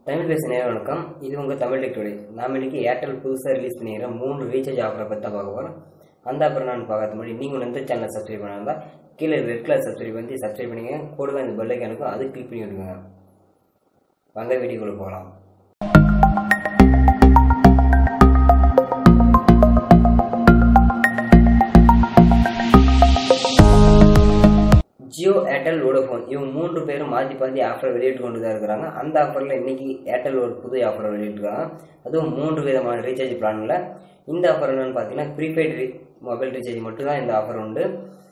தமிழ் பேச நேரம் வணக்கம் இது உங்கள் தமிழ் டெக் டுடே நாம் இன்னைக்கு ஏர்டெல் புதுசாக ரிலீஸ் பண்ணிக்கிற மூணு ரீசார்ஜ் ஆஃபரை பற்றி தான் பார்க்க போகிறோம் அந்த அப்புறம் நான் பார்க்கறது முன்னாடி நீங்கள் எந்த சேனலை சப்ஸ்கிரைப் பண்ணால் கீழே ரெட் கலர் சப்ஸ்கிரைப் பண்ணி சப்ஸ்கிரைப் பண்ணிங்க கூடவே அந்த பெல்லைக்கு எனக்கும் அது கிளிக் பண்ணி விடுங்க வாங்க வீடியோக்குள்ளே போகலாம் ஜியோ ஏர்டெல் வோடஃபோன் இவங்க மூன்று பேரும் மாற்றி மாற்றி ஆஃபர் வெளியிட்டு கொண்டு தான் இருக்கிறாங்க அந்த ஆஃபரில் இன்னைக்கு ஏர்டெல் ஒரு புது ஆஃபர் வெளியிட்டிருக்காங்க அதுவும் மூன்று விதமான ரீசார்ஜ் பிளானில் இந்த ஆஃபர் என்னென்னு பார்த்தீங்கன்னா ப்ரீபெய்ட் ரீ மொபைல் ரீசார்ஜ் மட்டும் தான் இந்த ஆஃபர் உண்டு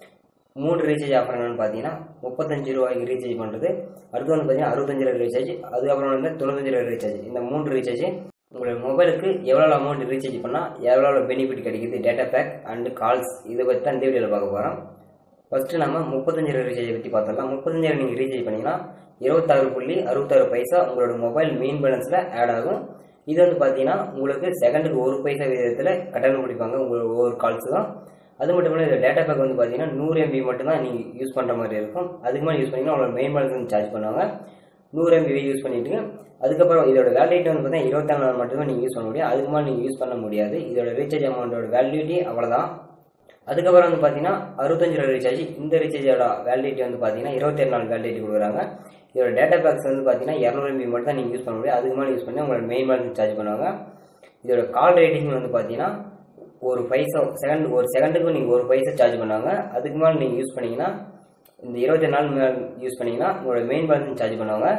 மூன்று ரீசார்ஜ் ஆஃபர் என்னென்னு பார்த்தீங்கன்னா முப்பத்தஞ்சு ரூபாய்க்கு ரீசார்ஜ் பண்ணுறது அடுத்து வந்து பார்த்தீங்கன்னா அறுபத்தஞ்சு ரூபாய் ரீசார்ஜ் அதுக்கப்புறம் வந்து தொண்ணூத்தஞ்சு ரூபாய் ரீசார்ஜ் இந்த மூன்று ரீசார்ஜ் உங்களோட மொபைலுக்கு எவ்வளோ அமௌண்ட் ரீசார்ஜ் பண்ணால் எவ்வளோ பெனிஃபிட் கிடைக்குது டேட்டா பேக் அண்டு கால்ஸ் இதை பற்றி தான் இந்த வீடியோவில் பார்க்க போகிறோம் ஃபஸ்ட்டு நம்ம முப்பத்தஞ்சு ரூபாய் ரீசார்ஜ் பற்றி பார்த்தலாம் முப்பத்தஞ்சு நீங்கள் ரீசார்ஜ் பண்ணிங்கன்னா இருபத்தாறு புள்ளி அறுபத்தாறு பைசா உங்களோட மொபைல் மெயின் பேலன்ஸில் ஆட் ஆகும் இது வந்து பார்த்தீங்கன்னா உங்களுக்கு செகண்டுக்கு ஒரு பைசா விதத்தில் கட்டணம் பிடிப்பாங்க உங்களோட ஒவ்வொரு கால்ஸ் தான் அது மட்டும் இல்லை இந்த டேட்டா பேக் வந்து பார்த்தீங்கன்னா நூறு எம்பி மட்டும் தான் நீங்கள் யூஸ் பண்ணுற மாதிரி இருக்கும் அதுக்கு மேலே யூஸ் பண்ணிங்கன்னா உங்களோட மெயின் பேலன்ஸ் வந்து சார்ஜ் பண்ணுவாங்க நூறு எம்பி யூஸ் பண்ணிட்டு அதுக்கப்புறம் இதோட வேலிடிட்டி வந்து பார்த்தீங்கன்னா இருபத்தாறு நாள் மட்டுமே நீங்கள் யூஸ் பண்ண முடியும் அதுக்கு மேலே நீங்கள் யூஸ் பண்ண முடியாது இதோட ரீசார்ஜ் அமௌண்ட்டோட வேலிடிட்டி அவ்வளோதான் அதுக்கப்புறம் வந்து பார்த்தீங்கன்னா அறுபத்தஞ்சு ரூபா ரீசார்ஜ் இந்த ரீசார்ஜோட வேலிடிட்டி வந்து பார்த்தீங்கன்னா இருபத்தேழு நாள் வேலிடிட்டி கொடுக்குறாங்க இதோட டேட்டா பேக்ஸ் வந்து பார்த்தீங்கன்னா இரநூறு எம்பி மட்டும் தான் நீங்கள் யூஸ் பண்ண முடியும் அதுக்கு மேலே யூஸ் பண்ணி உங்களோட மெயின் பேலன்ஸ் சார்ஜ் பண்ணுவாங்க இதோட கால் ரேட்டிங் வந்து பார்த்தீங்கன்னா ஒரு பைசா செகண்ட் ஒரு செகண்டுக்கு நீங்கள் ஒரு பைசா சார்ஜ் பண்ணுவாங்க அதுக்கு மேலே நீங்கள் யூஸ் பண்ணீங்கன்னா இந்த இருபத்தி நாள் மேலே யூஸ் பண்ணீங்கன்னா உங்களோட மெயின் பேலன்ஸ் சார்ஜ் பண்ணுவாங்க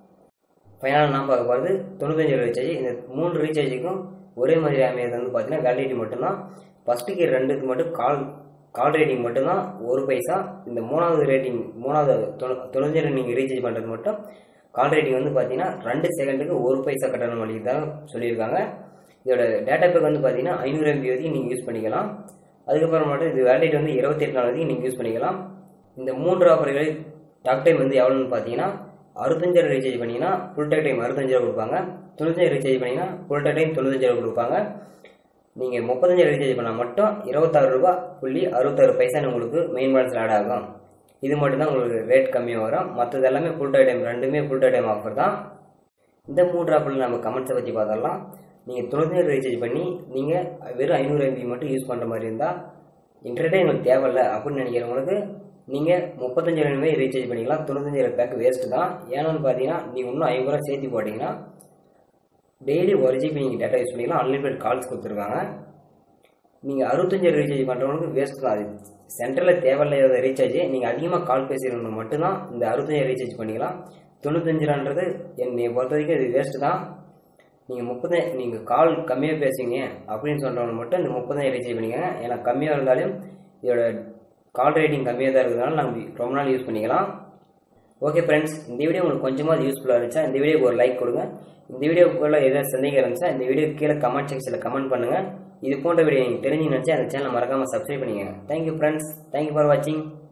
ஃபைனலாக நான் பார்க்க போகிறது தொண்ணூத்தஞ்சு ரூபா ரீசார்ஜ் இந்த மூணு ரீசார்ஜுக்கும் ஒரே மாதிரி அமையாது வந்து பார்த்தீங்கன்னா வேலிடிட்டி மட்டும்தான் ஃபஸ்ட்டுக்கு ரெண்டுக்கு மட்டும் கால் கால் ரேட்டிங் மட்டும்தான் ஒரு பைசா இந்த மூணாவது ரேட்டிங் மூணாவது தொண்ணூ தொண்ணூத்தஞ்சு நீங்கள் ரீசார்ஜ் பண்ணுறது மட்டும் கால் ரேட்டிங் வந்து பார்த்தீங்கன்னா ரெண்டு செகண்டுக்கு ஒரு பைசா கட்டணம் அளிக்கிறதாக சொல்லியிருக்காங்க இதோட டேட்டா பேக் வந்து பார்த்தீங்கன்னா ஐநூறு எம்பி வரைக்கும் நீங்கள் யூஸ் பண்ணிக்கலாம் அதுக்கப்புறம் மட்டும் இது வேலிடிட்டி வந்து இருபத்தெட்டு நாள் வரைக்கும் நீங்கள் யூஸ் பண்ணிக்கலாம் இந்த மூன்று ஆஃபர்களில் டாக் டைம் வந்து எவ்வளோன்னு பார்த்தீங்கன்னா அறுபத்தஞ்சு ரூபா ரீசார்ஜ் பண்ணிங்கன்னா ஃபுல் டாக் டைம் அறுபத்தஞ்சு ரூபா கொடுப்பாங்க தொண்ணூத்தஞ்சு ரீசார்ஜ் பண்ணிங்கன்னா ஃபுல் டாக் டைம் தொண்ணூத்தஞ்சு ரூபா கொடுப்பாங்க நீங்கள் முப்பத்தஞ்சு ரீசார்ஜ் பண்ணால் மட்டும் இருபத்தாறு ரூபா புள்ளி அறுபத்தாறு பைசா உங்களுக்கு மெயின் பேலன்ஸில் ஆட் ஆகும் இது மட்டும் தான் உங்களுக்கு ரேட் கம்மியாக வரும் மற்றது எல்லாமே ஃபுல் டே டைம் ரெண்டுமே ஃபுல் டே டைம் ஆஃபர் தான் இந்த மூன்று ஆஃபரில் நம்ம கமெண்ட்ஸை பற்றி பார்த்தரலாம் நீங்கள் தொண்ணூத்தஞ்சு ரீசார்ஜ் பண்ணி நீங்கள் வெறும் ஐநூறு எம்பி மட்டும் யூஸ் பண்ணுற மாதிரி இருந்தால் இன்டர்நெட்டே எங்களுக்கு தேவையில்ல அப்படின்னு நினைக்கிறவங்களுக்கு நீங்கள் முப்பத்தஞ்சு எம்பி ரீசார்ஜ் பண்ணிக்கலாம் தொண்ணூத்தஞ்சு பேக் வேஸ்ட்டு தான் ஏன்னு பார்த்தீங்கன்னா நீங்கள் இன்னும் ஐம்பது ரூபா சேர்த்து போட்டிங்கன்னா டெய்லி ஒரு ஜிபி நீங்கள் டேட்டா யூஸ் பண்ணிக்கலாம் அன்லிமிட்டட் கால்ஸ் கொடுத்துருக்காங்க நீங்கள் அறுபத்தஞ்சு ரீசார்ஜ் பண்ணுறவங்களுக்கு வேஸ்ட் தான் அது சென்டரில் தேவையில்லாத ரீசார்ஜ் நீங்கள் அதிகமாக கால் பேசுகிறவங்க மட்டும்தான் இந்த அறுபத்தஞ்சு ரீசார்ஜ் பண்ணிக்கலாம் தொண்ணூத்தஞ்சு ரூபான்றது என்னை பொறுத்த வரைக்கும் இது வேஸ்ட்டு தான் நீங்கள் முப்பத்தஞ்சு நீங்கள் கால் கம்மியாக பேசுவீங்க அப்படின்னு சொல்கிறவங்க மட்டும் இந்த முப்பத்தஞ்சு ரீசார்ஜ் பண்ணிக்கோங்க ஏன்னா கம்மியாக இருந்தாலும் இதோட கால் ரேட்டிங் கம்மியாக தான் இருக்கிறதுனால நம்ம ரொம்ப நாள் யூஸ் பண்ணிக்கலாம் ஓகே ஃப்ரெண்ட்ஸ் இந்த வீடியோ உங்களுக்கு கொஞ்சமாக யூஸ்ஃபுல்லாக இருந்துச்சா இந்த வீடியோக்கு ஒரு லைக் கொடுங்க இந்த வீடியோக்குள்ள ஏதாவது சந்தேகம் இருந்துச்சா இந்த வீடியோ கீழே கமெண்ட் செக்ஷனில் கமெண்ட் பண்ணுங்கள் இது போன்ற வீடியோ நீங்கள் தெரிஞ்சு நினச்சா அந்த சேனலை மறக்காமல் சப்ஸ்கிரைப் பண்ணிக்கங்க தேங்க்யூ ஃப்ரெண்ட்ஸ் தேங்க்யூ ஃபார் வாட்சிங்